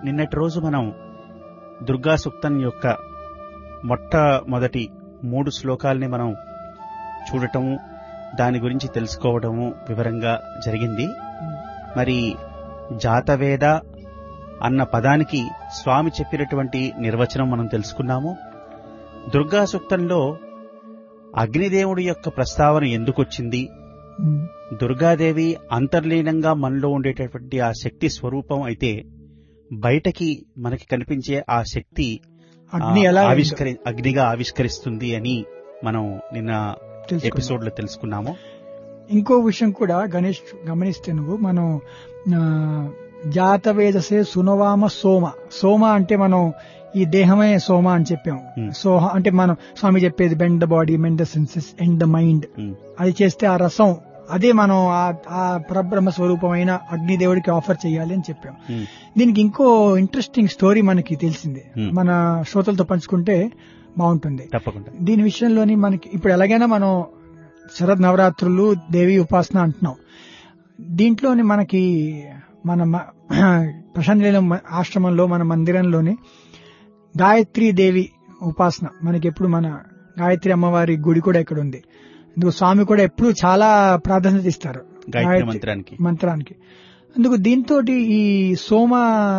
నిన్నటి రోజు మనం దుర్గా సూక్తం యొక్క మొట్టమొదటి మూడు శ్లోకాల్ని మనం చూడటము దాని గురించి తెలుసుకోవడము వివరంగా జరిగింది మరి జాతవేద అన్న పదానికి స్వామి చెప్పినటువంటి నిర్వచనం మనం తెలుసుకున్నాము దుర్గా సూక్తంలో అగ్నిదేవుడి యొక్క ప్రస్తావన ఎందుకొచ్చింది ఉమ్, దుర్గాదేవి అంతర్లీనంగా మనలో ఉండేటటువంటి ఆ శక్తి స్వరూపం అయితే బయటకి మనకి కనిపించే ఆ శక్తి అగ్ని ఆ, ఎలా ఆవిష్కరి అగ్నిగా ఆవిష్కరిస్తుంది అని మనం నిన్న తెలుసుకున్నాం. ఎపిసోడ్ లో తెలుసుకున్నాము ఇంకో విషయం కూడా గణేష్ గమనిస్తే నువ్వు మనం ఆ, జాతవేదసే సునవామ సోమ సోమ అంటే మనం ఈ దేహమే సోమ అని చెప్పాం Hmm. సోహ అంటే మనం స్వామి చెప్పేది bend the body mend the senses end the mind um, అది చేస్తే ఆ రసం అదే మనం ఆ- ఆ పరబ్రహ్మ స్వరూపమైన అగ్నిదేవుడికి ఆఫర్ చేయాలి అని చెప్పాం ఉమ్, దీనికి ఇంకో ఇంట్రెస్టింగ్ స్టోరీ మనకి తెలిసింది Hmm. మన శ్రోతలతో పంచుకుంటే బాగుంటుంది తప్పకుండా దీని విషయంలోని మనకి ఇప్పుడు ఎలాగైనా మనం శరద్ నవరాత్రులు దేవి ఉపాసన అంటున్నాం దీంట్లోని మనకి మన మ- ప్రశాంత్ నిలయం ఆశ్రమంలో మన మందిరంలోని గాయత్రి దేవి ఉపాసన మనకి ఎప్పుడు మన గాయత్రి అమ్మవారి గుడి కూడా ఇక్కడ ఉంది అందుకు స్వామి కూడా ఎప్పుడు చాలా ప్రాధాన్యత ఇస్తారు గాయత్రి గాయత్రి మంత్రానికి మంత్రానికి అందుకు దీంతో ఈ సోమ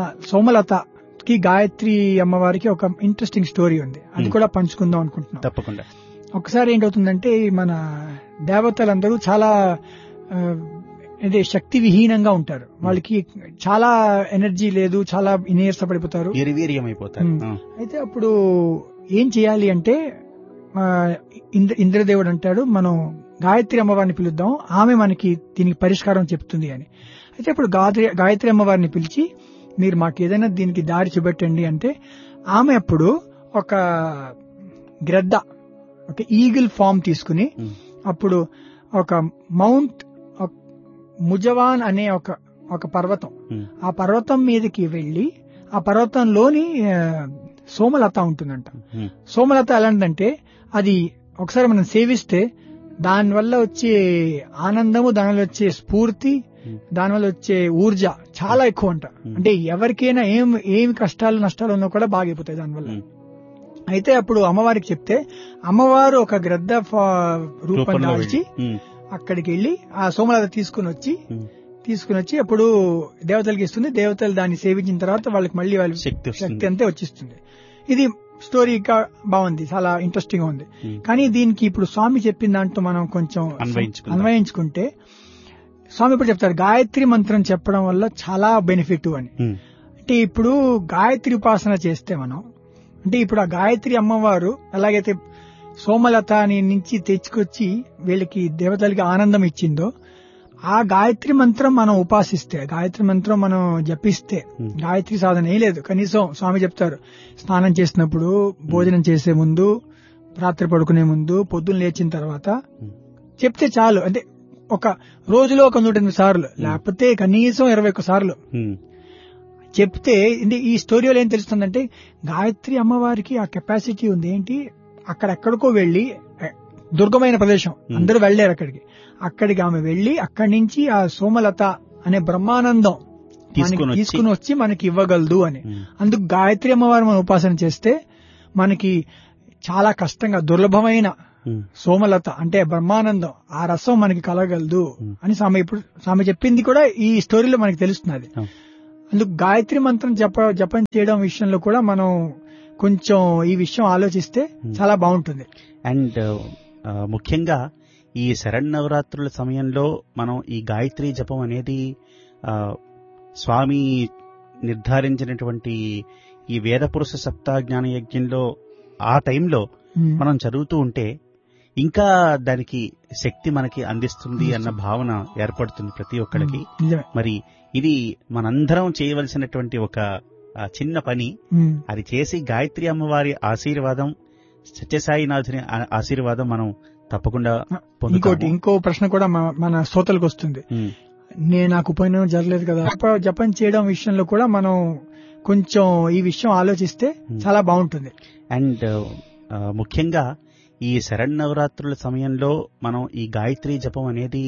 సోమలతకి గాయత్రి అమ్మవారికి ఒక ఇంట్రెస్టింగ్ స్టోరీ ఉంది అది Hmm. కూడా పంచుకుందాం అనుకుంటున్నాం తప్పకుండా ఒకసారి ఏంటవుతుందంటే ఈ మన దేవతలందరూ చాలా ఆ, అదే శక్తి విహీనంగా ఉంటారు వాళ్ళకి చాలా ఎనర్జీ లేదు చాలా నీరసపడిపోతారు నిర్వీర్యమైపోతారు ఉమ్. ఆ, అయితే అప్పుడు ఏం చేయాలి అంటే ఆ, ఇంద్ర ఇంద్రదేవుడు అంటాడు మనం గాయత్రి అమ్మవారిని పిలుద్దాం ఆమె మనకి దీనికి పరిష్కారం చెప్తుంది అని అయితే అప్పుడు గాయత్రి గాయత్రి అమ్మవారిని పిలిచి మీరు మాకు ఏదైనా దీనికి దారి చూపెట్టండి అంటే ఆమె అప్పుడు ఒక గ్రద్ద ఒక ఈగిల్ ఫామ్ తీసుకుని ఉమ్, అప్పుడు ఒక మౌంట్ ఒక ముజవాన్ అనే ఒక ఒక పర్వతం ఉమ్, ఆ పర్వతం మీదకి వెళ్లి ఆ పర్వతంలోని ఆ, సోమలత ఉంటుందంట ఉమ్, సోమలత ఎలాంటిదంటే అది ఒకసారి మనం సేవిస్తే దానివల్ల వచ్చే ఆనందము దానివల్ల వచ్చే స్ఫూర్తి ఉమ్, దానివల్ల వచ్చే ఊర్జ చాలా ఎక్కువ అంట Hmm. అంటే ఎవరికైనా ఏం ఏమి కష్టాలు నష్టాలు ఉన్నా కూడా బాగైపోతాయి దానివల్ల ఉమ్. అయితే అప్పుడు అమ్మవారికి చెప్తే అమ్మవారు ఒక గ్రద్ద ఫా- రూపం రూపంలో దాల్చి వెళ్ళి. ఉమ్, అక్కడికి వెళ్లి ఆ సోమలత తీసుకుని వచ్చి ఉమ్. తీసుకుని వచ్చి అప్పుడు దేవతలకి ఇస్తుంది దేవతలు దాన్ని సేవించిన తర్వాత వాళ్ళకి మళ్ళీ వాళ్ళ శక్తి వస్తుంది. శక్తి అంతే వచ్చిస్తుంది ఇది స్టోరీ ఇంకా బాగుంది చాలా ఇంట్రెస్టింగ్ గా ఉంది ఉమ్, కానీ దీనికి ఇప్పుడు స్వామి చెప్పిన దాంట్లో మనం కొంచెం అన్వయించుకుందాం. అన్వయించుకుంటే స్వామి ఇప్పుడు చెప్తారు గాయత్రి మంత్రం చెప్పడం వల్ల చాలా బెనిఫిట్ అని ఉమ్, అంటే ఇప్పుడు గాయత్రి ఉపాసన చేస్తే మనం అంటే ఇప్పుడు ఆ గాయత్రి అమ్మవారు ఎలాగైతే సోమలత అని నుంచి తెచ్చుకొచ్చి వీళ్ళకి దేవతలకి ఆనందం ఇచ్చిందో ఆ గాయత్రి మంత్రం మనం ఉపాసిస్తే గాయత్రి మంత్రం మనం జపిస్తే Hmm. గాయత్రి సాధన ఏం లేదు కనీసం స్వామి చెప్తారు స్నానం చేసినప్పుడు భోజనం చేసే ముందు రాత్రి పడుకునే ముందు పొద్దున్న లేచిన తర్వాత ఉమ్, చెప్తే చాలు అంటే ఒక రోజులో ఒక నూట ఎనిమిది సార్లు లేకపోతే కనీసం ఇరవై ఒక్క సార్లు ఉమ్, చెప్తే ఇది ఈ స్టోరీలో ఏం తెలుస్తుందంటే గాయత్రి అమ్మవారికి ఆ కెపాసిటీ ఉంది ఏంటి అక్కడెక్కడికో వెళ్లి ఎ- దుర్గమైన ప్రదేశం Hmm. అందరూ వెళ్లారు అక్కడికి అక్కడికి ఆమె వెళ్లి అక్కడి నుంచి ఆ సోమలత అనే బ్రహ్మానందం మనకి తీసుకొని వచ్చి- తీసుకుని వచ్చి మనకి ఇవ్వగలదు అని ఉమ్, అందుకు గాయత్రి అమ్మవారు మనం ఉపాసన చేస్తే మనకి చాలా కష్టంగా దుర్లభమైన ఉమ్, సోమలత అంటే బ్రహ్మానందం ఆ రసం మనకి కలగలదు Hmm. అని స్వామి ఇప్పుడు స్వామి చెప్పింది కూడా ఈ స్టోరీలో మనకి తెలుస్తున్నది అవును. అందుకు గాయత్రి మంత్రం జప జపం చేయడం విషయంలో కూడా మనం కొంచెం ఈ విషయం ఆలోచిస్తే Hmm. చాలా బాగుంటుంది అండ్ ఆ, ముఖ్యంగా ఈ శరణ్ సమయంలో మనం ఈ గాయత్రి జపం అనేది ఆ, స్వామి నిర్ధారించినటువంటి ఈ వేద పురుష సప్తా జ్ఞాన యజ్ఞంలో ఆ టైంలో Hmm. మనం చదువుతూ ఉంటే ఇంకా దానికి శక్తి మనకి అందిస్తుంది అన్న భావన ఏర్పడుతుంది ప్రతి ఒక్కరికి నిజమే మరి ఇది మనందరం చేయవలసినటువంటి ఒక ఆ, చిన్న పని Hmm. అది చేసి గాయత్రి అమ్మవారి ఆశీర్వాదం సత్యసాయినాథుని ఆ- ఆశీర్వాదం మనం తప్పకుండా ఇంకోటి పొందుతాము ఇంకో ప్రశ్న కూడా మన- మన శ్రోతలకు వస్తుంది ఉమ్, నేను నాకు ఉపయోగం జరగలేదు కదా జప- జపం చేయడం విషయంలో కూడా మనం కొంచెం ఈ విషయం ఆలోచిస్తే Hmm. చాలా బాగుంటుంది అండ్ ఆ, ముఖ్యంగా ఈ శరణ్ సమయంలో మనం ఈ గాయత్రి జపం అనేది